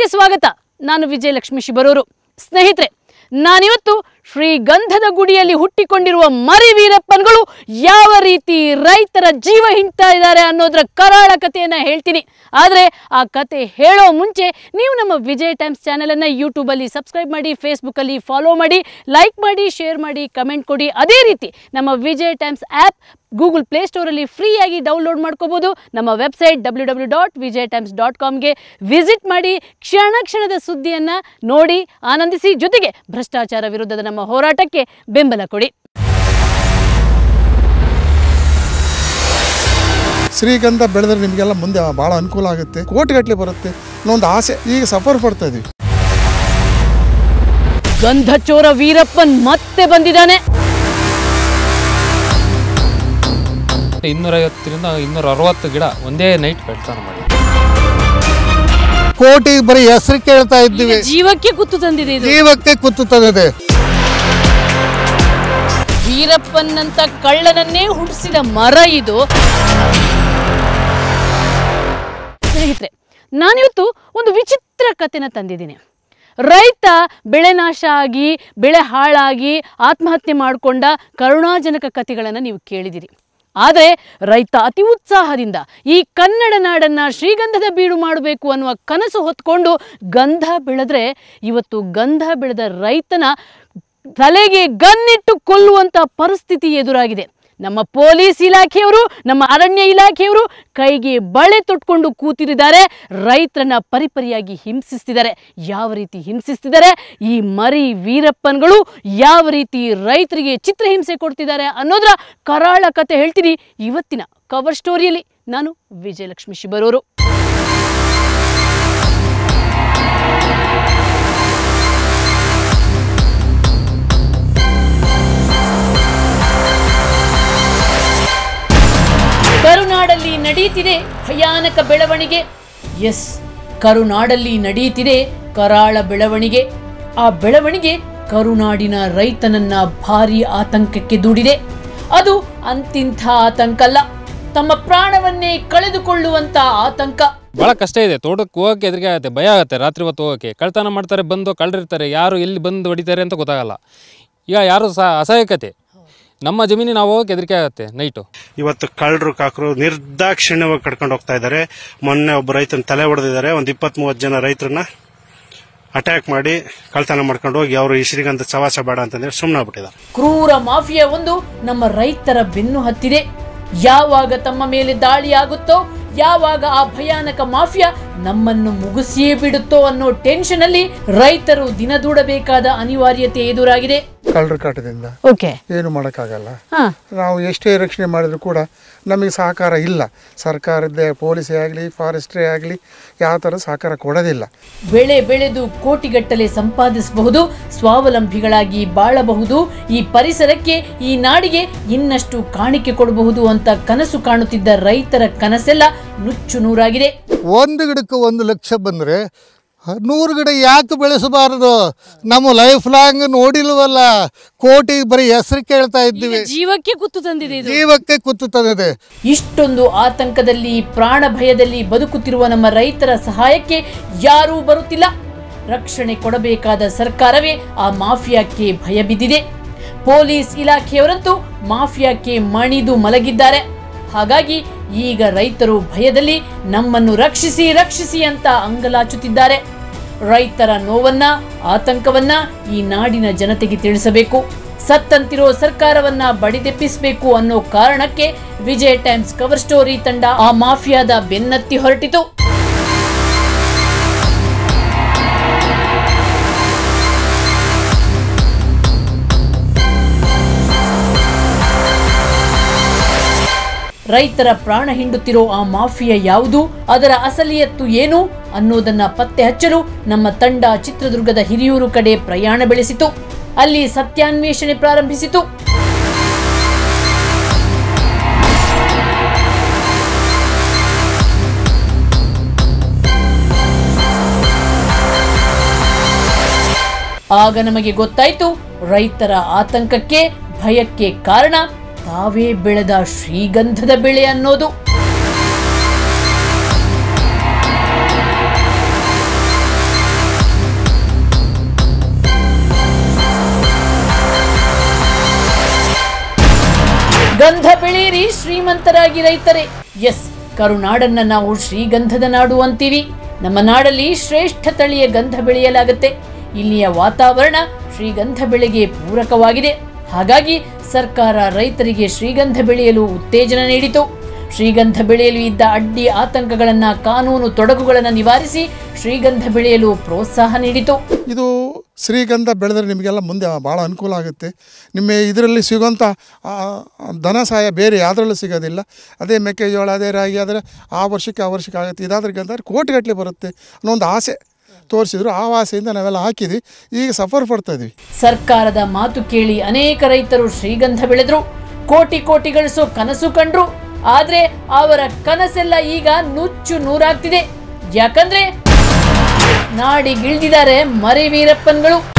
ಕಾರ್ಯಕ್ರಮಕ್ಕೆ ಸ್ವಾಗತ ನಾನು ವಿಜಯಲಕ್ಷ್ಮಿ ಶಿಬರೂರು ಸ್ನೇಹಿತರೆ ನಾನಿವತ್ತು ಶ್ರೀಗಂಧದ ಗುಡಿಯಲ್ಲಿ ಹುಟ್ಟಿಕೊಂಡಿರುವ ಮರಿ ವೀರಪ್ಪನ್ಗಳು ಯಾವ ರೀತಿ ರೈತರ ಜೀವ ಹಿಂಡ್ತಾ ಇದ್ದಾರೆ ಅನ್ನೋದರ ಕರಾಳ ಕಥೆಯನ್ನ ಹೇಳ್ತೀನಿ ಆದರೆ ಆ ಕತೆ ಹೇಳೋ ಮುಂಚೆ ನೀವು ನಮ್ಮ ವಿಜಯ್ ಟೈಮ್ಸ್ ಚಾನಲನ್ನು ಯೂಟ್ಯೂಬಲ್ಲಿ ಸಬ್ಸ್ಕ್ರೈಬ್ ಮಾಡಿ ಫೇಸ್ಬುಕ್ಕಲ್ಲಿ ಫಾಲೋ ಮಾಡಿ ಲೈಕ್ ಮಾಡಿ ಶೇರ್ ಮಾಡಿ ಕಮೆಂಟ್ ಕೊಡಿ ಅದೇ ರೀತಿ ನಮ್ಮ ವಿಜಯ್ ಟೈಮ್ಸ್ ಆ್ಯಪ್ ಗೂಗಲ್ ಪ್ಲೇಸ್ಟೋರಲ್ಲಿ ಫ್ರೀಯಾಗಿ ಡೌನ್ಲೋಡ್ ಮಾಡ್ಕೋಬೋದು ನಮ್ಮ website W W dot Vijay times dot ಕಾಮ್ಗೆ ವಿಸಿಟ್ ಮಾಡಿ ಕ್ಷಣ ಕ್ಷಣದ ಸುದ್ದಿಯನ್ನು ನೋಡಿ ಆನಂದಿಸಿ ಜೊತೆಗೆ ಭ್ರಷ್ಟಾಚಾರ ವಿರುದ್ಧದ ನಮ್ಮ ಹೋರಾಟಕ್ಕೆ ಬೆಂಬಲ ಕೊಡಿ ಶ್ರೀಗಂಧ ಬೆಳೆದ್ರೆ ನಿಮಗೆಲ್ಲ ಮುಂದೆ ಭಾಳ ಅನುಕೂಲ ಆಗುತ್ತೆ ಕೋಟಿಗಟ್ಟಲೆ ಬರುತ್ತೆ ಅನ್ನೊಂದು ಆಸೆ ಈಗ ಸಫರ್ ಪಡ್ತಾ ಇದೀವಿ ಗಂಧಚೋರ ವೀರಪ್ಪನ್ ಮತ್ತೆ ಬಂದಿದ್ದಾನೆ ಇನ್ನೂರೈವತ್ತರಿಂದ ಇನ್ನೂರ ಅರವತ್ತು ಗಿಡ ಒಂದೇ ನೈಟ್ ಕಳ್ತನ ಮಾಡಿ ಕೋಟಿ ಬರೀ ಹೆಸರು ಕೇಳ್ತಾ ಇದ್ದೀವಿ ಜೀವಕ್ಕೆ ಕುತ್ತು ತಂದಿದೆ ಇದು ಜೀವಕ್ಕೆ ಕುತ್ತು ತಂದಿದೆ ವೀರಪ್ಪನ್ನಂತ ಕಳ್ಳನನ್ನೇ ಹುಟ್ಟಿಸಿದ ಮರ ಇದು ಸ್ನೇಹಿತರೆ ನಾನಿವತ್ತು ಒಂದು ವಿಚಿತ್ರ ಕಥೆನ ತಂದಿದ್ದೀನಿ ರೈತ ಬೆಳೆ ನಾಶ ಆಗಿ ಬೆಳೆ ಹಾಳಾಗಿ ಆತ್ಮಹತ್ಯೆ ಮಾಡಿಕೊಂಡ ಕರುಣಾಜನಕ ಕಥೆಗಳನ್ನು ನೀವು ಕೇಳಿದಿರಿ ಆದರೆ ರೈತ ಅತಿ ಉತ್ಸಾಹದಿಂದ ಈ ಕನ್ನಡ ನಾಡನ್ನ ಶ್ರೀಗಂಧದ ಬೀಡು ಮಾಡಬೇಕು ಅನ್ನುವ ಕನಸು ಹೊತ್ಕೊಂಡು ಗಂಧ ಬೆಳೆದ್ರೆ ಇವತ್ತು ಗಂಧ ಬೆಳೆದ ರೈತನ ತಲೆಗೆ ಗನ್ನಿಟ್ಟು ಕೊಲ್ಲುವಂತ ಪರಿಸ್ಥಿತಿ ಎದುರಾಗಿದೆ ನಮ್ಮ ಪೊಲೀಸ್ ಇಲಾಖೆಯವರು ನಮ್ಮ ಅರಣ್ಯ ಇಲಾಖೆಯವರು ಕೈಗೆ ಬಳೆ ತೊಟ್ಕೊಂಡು ಕೂತಿರಿದ್ದಾರೆ ರೈತರನ್ನ ಪರಿಪರಿಯಾಗಿ ಹಿಂಸಿಸ್ತಿದ್ದಾರೆ ಯಾವ ರೀತಿ ಹಿಂಸಿಸ್ತಿದ್ದಾರೆ ಈ ಮರಿ ವೀರಪ್ಪನ್ಗಳು ಯಾವ ರೀತಿ ರೈತರಿಗೆ ಚಿತ್ರಹಿಂಸೆ ಕೊಡ್ತಿದ್ದಾರೆ ಅನ್ನೋದರ ಕರಾಳ ಕತೆ ಹೇಳ್ತೀನಿ ಇವತ್ತಿನ ಕವರ್ ಸ್ಟೋರಿಯಲ್ಲಿ ನಾನು ವಿಜಯಲಕ್ಷ್ಮಿ ಶಿಬರೂರು ಕರುನಾಡಲ್ಲಿ ನಡೆಯುತ್ತಿದೆ ಭಯಾನಕ ಬೆಳವಣಿಗೆ ಎಸ್ ಕರುನಾಡಲ್ಲಿ ನಡೆಯುತ್ತಿದೆ ಕರಾಳ ಬೆಳವಣಿಗೆ ಆ ಬೆಳವಣಿಗೆ ಕರುನಾಡಿನ ರೈತನನ್ನ ಭಾರಿ ಆತಂಕಕ್ಕೆ ದೂಡಿದೆ ಅದು ಅಂತಿಂಥ ಆತಂಕ ಅಲ್ಲ ತಮ್ಮ ಪ್ರಾಣವನ್ನೇ ಕಳೆದುಕೊಳ್ಳುವಂತ ಆತಂಕ ಭಾಳ ಕಷ್ಟ ಇದೆ ತೋಟಕ್ಕೆ ಹೋಗಕ್ಕೆ ಎದುರಿಗೆ ಆಗುತ್ತೆ ಭಯ ಆಗುತ್ತೆ ರಾತ್ರಿ ಹೊತ್ತು ಹೋಗೋಕ್ಕೆ ಕಳ್ತನ ಮಾಡ್ತಾರೆ ಬಂದು ಕಳ್ಳರಿರ್ತಾರೆ ಯಾರು ಎಲ್ಲಿ ಬಂದು ಹೊಡಿತಾರೆ ಅಂತ ಗೊತ್ತಾಗಲ್ಲ ಈಗ ಯಾರು ಸಹ ಅಸಹಾಯಕತೆ ನಮ್ಮ ಜಮೀನಿಗೆ ನಾವು ಹೋಗಕ್ಕೆ ಹೆದರಿಕೆ ಆಗುತ್ತೆ ನೈಟು ಇವತ್ತು ಕಳ್ಳರು ಕಾಕರು ನಿರ್ದಾಕ್ಷಿಣ್ಯವಾಗಿ ಕಡ್ಕೊಂಡು ಹೋಗ್ತಾ ಇದ್ದಾರೆ ಮೊನ್ನೆ ಒಬ್ಬ ರೈತನ ತಲೆ ಹೊಡೆದಿದ್ದಾರೆ ಒಂದು ಇಪ್ಪತ್ತ್ ಮೂವತ್ತು ಜನ ರೈತರನ್ನ ಅಟ್ಯಾಕ್ ಮಾಡಿ ಕಳ್ತನ ಮಾಡ್ಕೊಂಡು ಹೋಗಿ ಅವರು ಈ ಶ್ರೀಗಂಧ ಸವಾಸ ಬೇಡ ಅಂತಂದೇಳಿ ಸುಮ್ಮನೆ ಆಗ್ಬಿಟ್ಟಿದ್ದಾರೆ ಕ್ರೂರ ಮಾಫಿಯಾ ಒಂದು ನಮ್ಮ ರೈತರ ಬೆನ್ನು ಹತ್ತಿದೆ ಯಾವಾಗ ತಮ್ಮ ಮೇಲೆ ದಾಳಿ ಆಗುತ್ತೋ ಯಾವಾಗ ಆ ಭಯಾನಕ ಮಾಫಿಯಾ ನಮ್ಮನ್ನು ಮುಗಿಸಿಯೇ ಬಿಡುತ್ತೋ ಅನ್ನೋ ಟೆನ್ಷನ್ ಅಲ್ಲಿ ರೈತರು ದಿನದೂಡಬೇಕಾದ ಅನಿವಾರ್ಯತೆ ಎದುರಾಗಿದೆ ಕಳ್ಳರ ಕಾಟದಿಂದ ಓಕೆ ಏನು ಮಾಡೋಕ್ಕಾಗಲ್ಲ ಹಾ ನಾವು ಎಷ್ಟೇ ರಕ್ಷಣೆ ಮಾಡಿದ್ರು ಕೂಡ ನಮಗೆ ಸಹಕಾರ ಇಲ್ಲ ಸರ್ಕಾರದ ಪೊಲೀಸೇ ಆಗಲಿ ಫಾರೆಸ್ಟ್ರೇ ಆಗಲಿ ಯಾವ ಥರ ಸಹಕಾರ ಕೊಡೋದಿಲ್ಲ ಬೆಳೆ ಬೆಳೆದು ಕೋಟಿಗಟ್ಟಲೆ ಸಂಪಾದಿಸಬಹುದು ಸ್ವಾವಲಂಬಿಗಳಾಗಿ ಬಾಳಬಹುದು ಈ ಪರಿಸರಕ್ಕೆ ಈ ನಾಡಿಗೆ ಇನ್ನಷ್ಟು ಕಾಣಿಕೆ ಕೊಡಬಹುದು ಅಂತ ಕನಸು ಕಾಣುತ್ತಿದ್ದ ರೈತರ ಕನಸೆಲ್ಲ ನುಚ್ಚು ನೂರಾಗಿದೆ ಒಂದು ಗಿಡಕ್ಕೆ ಒಂದು ಲಕ್ಷ ಬಂದರೆ ನೂರು ಗಿಡ ಯಾಕೆ ಬೆಳೆಸಬಾರದು ನಮ್ಮ ಲೈಫ್ ಲಾಂಗ್ ನೋಡಿಲ್ವಲ್ಲ ಕೋಟಿ ಬರೀ ಹೆಸರು ಕೇಳ್ತಾ ಇದ್ದೀವಿ ಜೀವಕ್ಕೆ ಕುತ್ತು ತಂದಿದೆ ಇದು ಜೀವಕ್ಕೆ ಕುತ್ತು ತಂದಿದೆ ಇಷ್ಟೊಂದು ಆತಂಕದಲ್ಲಿ ಪ್ರಾಣ ಭಯದಲ್ಲಿ ಬದುಕುತ್ತಿರುವ ನಮ್ಮ ರೈತರ ಸಹಾಯಕ್ಕೆ ಯಾರೂ ಬರುತ್ತಿಲ್ಲ ರಕ್ಷಣೆ ಕೊಡಬೇಕಾದ ಸರ್ಕಾರವೇ ಆ ಮಾಫಿಯಾಕ್ಕೆ ಭಯ ಬಿದ್ದಿದೆ ಪೊಲೀಸ್ ಇಲಾಖೆಯವರಂತೂ ಮಾಫಿಯಾಕ್ಕೆ ಮಣಿದು ಮಲಗಿದ್ದಾರೆ ಹಾಗಾಗಿ ಈಗ ರೈತರು ಭಯದಲ್ಲಿ ನಮ್ಮನ್ನು ರಕ್ಷಿಸಿ ರಕ್ಷಿಸಿ ಅಂತ ಅಂಗಲಾಚುತ್ತಿದ್ದಾರೆ ರೈತರ ನೋವನ್ನ ಆತಂಕವನ್ನ ಈ ನಾಡಿನ ಜನತೆಗೆ ತಿಳಿಸಬೇಕು ಸತ್ತಂತಿರೋ ಸರ್ಕಾರವನ್ನ ಬಡಿದೆಪ್ಪಿಸಬೇಕು ಅನ್ನೋ ಕಾರಣಕ್ಕೆ ವಿಜಯ್ ಟೈಮ್ಸ್ ಕವರ್ ಸ್ಟೋರಿ ತಂಡ ಆ ಮಾಫಿಯಾದ ಬೆನ್ನತ್ತಿ ಹೊರಟಿತು ರೈತರ ಪ್ರಾಣ ಹಿಂಡುತ್ತಿರೋ ಆ ಮಾಫಿಯಾ ಯಾವುದು ಅದರ ಅಸಲಿಯತ್ತು ಏನು ಅನ್ನೋದನ್ನ ಪತ್ತೆ ಹಚ್ಚಲು ನಮ್ಮ ತಂಡ ಚಿತ್ರದುರ್ಗದ ಹಿರಿಯೂರು ಕಡೆ ಪ್ರಯಾಣ ಬೆಳೆಸಿತು ಅಲ್ಲಿ ಸತ್ಯಾನ್ವೇಷಣೆ ಪ್ರಾರಂಭಿಸಿತು ಆಗ ನಮಗೆ ಗೊತ್ತಾಯ್ತು ರೈತರ ಆತಂಕಕ್ಕೆ ಭಯಕ್ಕೆ ಕಾರಣ ತಾವೇ ಬೆಳೆದ ಶ್ರೀಗಂಧದ ಬೆಳೆ ಅನ್ನೋದು ಗಂಧ ಬೆಳೆಯಿರಿ ಶ್ರೀಮಂತರಾಗಿ ರೈತರೇ ಎಸ್ ಕರುನಾಡನ್ನ ನಾವು ಶ್ರೀಗಂಧದ ನಾಡು ಅಂತೀವಿ ನಮ್ಮ ನಾಡಲ್ಲಿ ಶ್ರೇಷ್ಠ ತಳಿಯ ಗಂಧ ಬೆಳೆಯಲಾಗುತ್ತೆ ಇಲ್ಲಿಯ ವಾತಾವರಣ ಶ್ರೀಗಂಧ ಬೆಳೆಗೆ ಪೂರಕವಾಗಿದೆ ಹಾಗಾಗಿ ಸರ್ಕಾರ ರೈತರಿಗೆ ಶ್ರೀಗಂಧ ಬೆಳೆಯಲು ಉತ್ತೇಜನ ನೀಡಿತು ಶ್ರೀಗಂಧ ಬೆಳೆಯಲು ಇದ್ದ ಅಡ್ಡಿ ಆತಂಕಗಳನ್ನು ಕಾನೂನು ತೊಡಕುಗಳನ್ನು ನಿವಾರಿಸಿ ಶ್ರೀಗಂಧ ಬೆಳೆಯಲು ಪ್ರೋತ್ಸಾಹ ನೀಡಿತು ಇದು ಶ್ರೀಗಂಧ ಬೆಳೆದ್ರೆ ನಿಮಗೆಲ್ಲ ಮುಂದೆ ಭಾಳ ಅನುಕೂಲ ಆಗುತ್ತೆ ನಿಮ್ಮ ಇದರಲ್ಲಿ ಸಿಗೋಂಥ ಆ, ಧನ ಸಹಾಯ ಬೇರೆ ಯಾವುದ್ರಲ್ಲೂ ಸಿಗೋದಿಲ್ಲ ಅದೇ ಮೆಕ್ಕೆಜೋಳ ಅದೇ ರಾಗಿ ಆದರೆ ಆ ವರ್ಷಕ್ಕೆ ಆ ವರ್ಷಕ್ಕೆ ಆಗುತ್ತೆ ಇದಾದ್ರೆ ಗಂಧ ಕೋಟಿಗಟ್ಟಲೆ ಬರುತ್ತೆ ಅನ್ನೋ ಒಂದು ಆಸೆ ತೋರಿಸಿದ್ರು ಆ ಆಸೆಯಿಂದ ನಾವೆಲ್ಲ ಹಾಕಿದ್ವಿ ಈಗ ಸಫರ್ ಪಡ್ತಾ ಇದ್ವಿ ಸರ್ಕಾರದ ಮಾತು ಕೇಳಿ ಅನೇಕ ರೈತರು ಶ್ರೀಗಂಧ ಬೆಳೆದ್ರು ಕೋಟಿ ಕೋಟಿ ಗಳಿಸೋ ಕನಸು ಕಂಡ್ರು ಆದ್ರೆ ಅವರ ಕನಸೆಲ್ಲ ಈಗ ನುಚ್ಚು ನೂರಾಗ್ತಿದೆ ಯಾಕಂದ್ರೆ ನಾಡಿಗಿಳ್ದಿದ್ದಾರೆ ಮರಿ ವೀರಪ್ಪನ್ಗಳು